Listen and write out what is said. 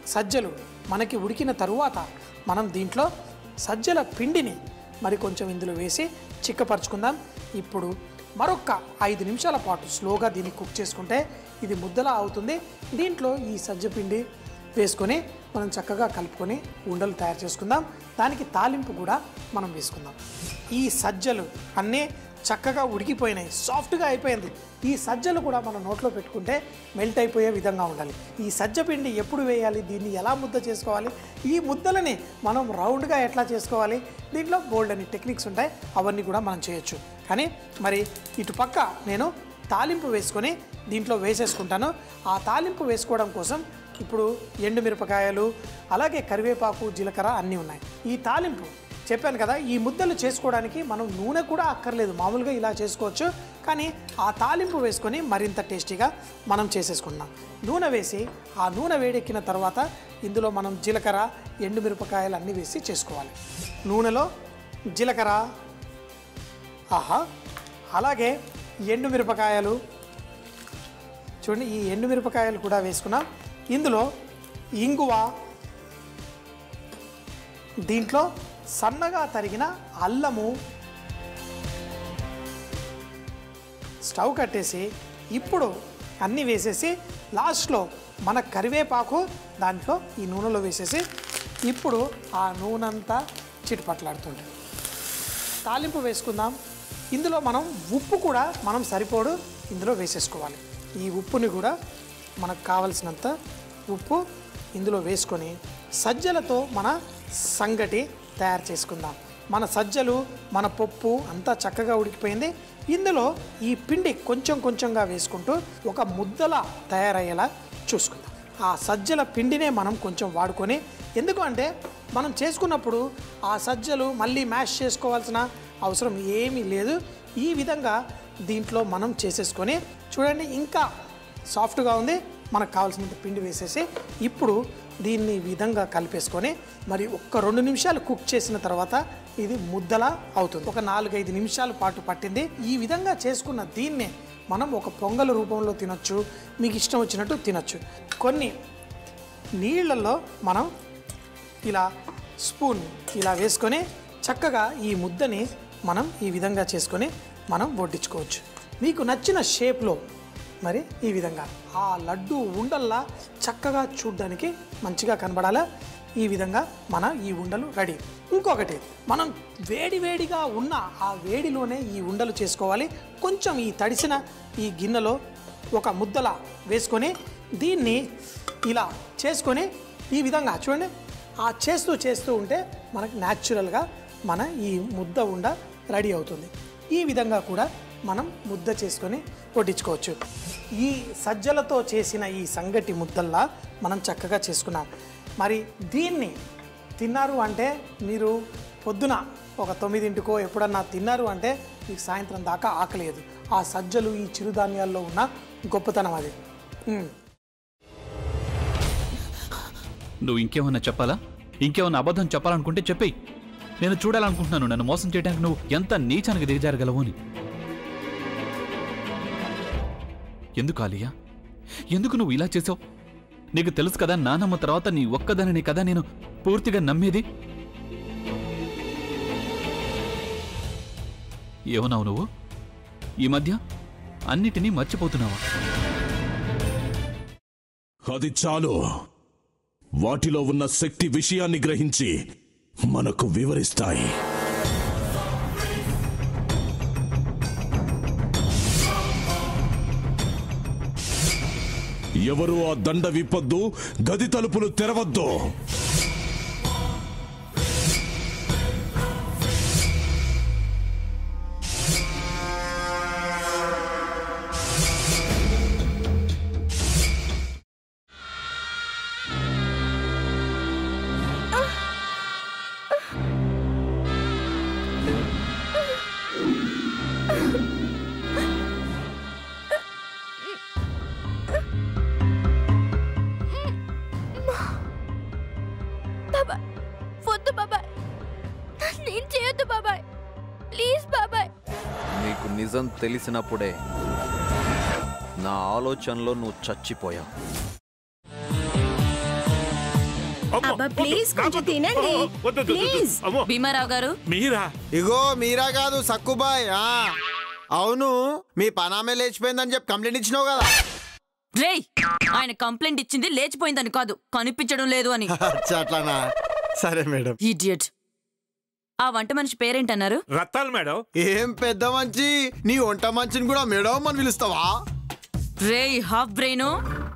సజ్జలు మనకి ఉడికిన తరువాత మనం దీంట్లో సజ్జల పిండిని మరి కొంచెం ఇందులో వేసి చిక్కపరుచుకుందాం ఇప్పుడు మరొక ఐదు నిమిషాల పాటు స్లోగా దీన్ని కుక్ చేసుకుంటే ఇది ముద్దలా అవుతుంది దీంట్లో ఈ సజ్జ పిండి వేసుకొని మనం చక్కగా కలుపుకొని ఉండలు తయారు చేసుకుందాం దానికి తాలింపు కూడా మనం వేసుకుందాం ఈ సజ్జలు అన్నీ చక్కగా ఉడికిపోయినాయి సాఫ్ట్గా అయిపోయింది ఈ సజ్జలు కూడా మన నోట్లో పెట్టుకుంటే మెల్ట్ అయిపోయే విధంగా ఉండాలి ఈ సజ్జ పిండి ఎప్పుడు వేయాలి దీన్ని ఎలా ముద్ద చేసుకోవాలి ఈ ముద్దలని మనం రౌండ్గా ఎట్లా చేసుకోవాలి దీంట్లో బోల్డ్ అని టెక్నిక్స్ ఉంటాయి అవన్నీ కూడా మనం చేయొచ్చు కానీ మరి ఇటు పక్క నేను తాలింపు వేసుకొని దీంట్లో వేసేసుకుంటాను ఆ తాలింపు వేసుకోవడం కోసం ఇప్పుడు ఎండు మిరపకాయలు అలాగే కరివేపాకు జీలకర్ర అన్నీ ఉన్నాయి ఈ తాలింపు చెప్పాను కదా ఈ ముద్దలు చేసుకోవడానికి మనం నూనె కూడా అక్కర్లేదు మామూలుగా ఇలా చేసుకోవచ్చు కానీ ఆ తాలింపు వేసుకొని మరింత టేస్టీగా మనం చేసేసుకుంటున్నాం నూనె వేసి ఆ నూనె వేడెక్కిన తర్వాత ఇందులో మనం జీలకర్ర ఎండు మిరపకాయలు అన్నీ వేసి చేసుకోవాలి నూనెలో జీలకర్ర ఆహా అలాగే ఎండు మిరపకాయలు చూడండి ఈ ఎండు మిరపకాయలు కూడా వేసుకున్నాం ఇందులో ఇంగువ దీంట్లో సన్నగా తరిగిన అల్లము స్టవ్ కట్టేసి ఇప్పుడు అన్నీ వేసేసి లాస్ట్లో మన కరివేపాకు దాంట్లో ఈ నూనెలో వేసేసి ఇప్పుడు ఆ నూనె అంతా చిటిపట్లాడుతుంది తాలింపు వేసుకుందాం ఇందులో మనం ఉప్పు కూడా మనం సరిపోడు ఇందులో వేసేసుకోవాలి ఈ ఉప్పుని కూడా మనకు కావలసినంత ఉప్పు ఇందులో వేసుకొని సజ్జలతో మన సంగటి తయారు చేసుకుందాం మన సజ్జలు మన పప్పు అంతా చక్కగా ఉడికిపోయింది ఇందులో ఈ పిండి కొంచెం కొంచెంగా వేసుకుంటూ ఒక ముద్దలా తయారయ్యేలా చూసుకుందాం ఆ సజ్జల పిండినే మనం కొంచెం వాడుకొని ఎందుకు అంటే మనం చేసుకున్నప్పుడు ఆ సజ్జలు మళ్ళీ మ్యాష్ చేసుకోవాల్సిన అవసరం ఏమీ లేదు ఈ విధంగా దీంట్లో మనం చేసేసుకొని చూడండి ఇంకా సాఫ్ట్గా ఉంది మనకు కావాల్సినంత పిండి వేసేసి ఇప్పుడు దీన్ని ఈ విధంగా కలిపేసుకొని మరి ఒక్క రెండు నిమిషాలు కుక్ చేసిన తర్వాత ఇది ముద్దలా అవుతుంది ఒక నాలుగైదు నిమిషాల పాటు పట్టింది ఈ విధంగా చేసుకున్న దీన్నే మనం ఒక పొంగల్ రూపంలో తినొచ్చు మీకు ఇష్టం వచ్చినట్టు తినొచ్చు కొన్ని నీళ్ళల్లో మనం ఇలా స్పూన్ ఇలా వేసుకొని చక్కగా ఈ ముద్దని మనం ఈ విధంగా చేసుకొని మనం వడ్డించుకోవచ్చు మీకు నచ్చిన షేప్లో మరి ఈ విధంగా ఆ లడ్డు ఉండల్లా చక్కగా చూడ్డానికి మంచిగా కనబడాలా ఈ విధంగా మన ఈ ఉండలు రెడీ ఇంకొకటి మనం వేడి వేడిగా ఉన్న ఆ వేడిలోనే ఈ ఉండలు చేసుకోవాలి కొంచెం ఈ తడిసిన ఈ గిన్నెలో ఒక ముద్దలా వేసుకొని దీన్ని ఇలా చేసుకొని ఈ విధంగా చూడండి ఆ చేస్తూ చేస్తూ ఉంటే మనకు న్యాచురల్గా మన ఈ ముద్ద ఉండ రెడీ అవుతుంది ఈ విధంగా కూడా మనం ముద్ద చేసుకొని వడ్డించుకోవచ్చు ఈ సజ్జలతో చేసిన ఈ సంగటి ముద్దల్లా మనం చక్కగా చేసుకున్నాం మరి దీన్ని తిన్నారు అంటే మీరు పొద్దున ఒక తొమ్మిదింటికో ఎప్పుడన్నా తిన్నారు అంటే మీకు సాయంత్రం దాకా ఆకలేదు ఆ సజ్జలు ఈ చిరుధాన్యాల్లో ఉన్న గొప్పతనం అది మ్మ్. నువ్వు ఇంకేమన్నా చెప్పాలా ఇంకేమన్నా అబద్ధం చెప్పాలనుకుంటే చెప్పేయి నేను చూడాలనుకుంటున్నాను నన్ను మోసం చేయడానికి నువ్వు ఎంత నీచానికి దిగజారగలవు అని ఎందుకు ఆలియా ఎందుకు నువ్వు ఇలా చేసావు నీకు తెలుసు కదా నానమ్మ తర్వాత నీ ఒక్కదానిని కదా నేను పూర్తిగా నమ్మేది ఏమన్నావు నువ్వు ఈ మధ్య అన్నిటినీ మర్చిపోతున్నావా అది చాలు వాటిలో ఉన్న శక్తి విషయాన్ని గ్రహించి మనకు వివరిస్తాయి ఎవరు ఆ దండ విప్పొద్దు గది తలుపులు తెరవద్దు బాబాయ్ వద్దు బాబాయ్ నేను చేయొద్దు బాబాయ్ ప్లీజ్ బాబాయ్ నీకు నిజం తెలిసినప్పుడే నా ఆలోచనలో నువ్వు చచ్చిపోయావు అమ్మో, అబ్బా, వద్దు, ప్లీజ్ నాకు కొంచెం వద్దు. తినండి. ఓ, వద్దు, వద్దు, వద్దు. ప్లీజ్. అమ్మో భీమారావు గారు మీరా ఇగో మీరా కాదు సక్కుబాయ్ ఆ. అవును మీ పనామే లేచిపోయిందని చెప్పి కంప్లైంట్ ఇచ్చినావు కదా రేయ్ ఆయన కంప్లైంట్ ఇచ్చింది లేచిపోయిందని కాదు కనిపించడం లేదు అని అచ్చా, అట్లానా సరే మేడం ఇడియట్ ఆ వంట మనిషి పేరేంటన్నారు రత్తాలు మేడం ఏం పెద్ద మంచి నీ వంట మంచిని కూడా మేడం అని పిలుస్తావా రేయ్ హాఫ్ బ్రెయిన్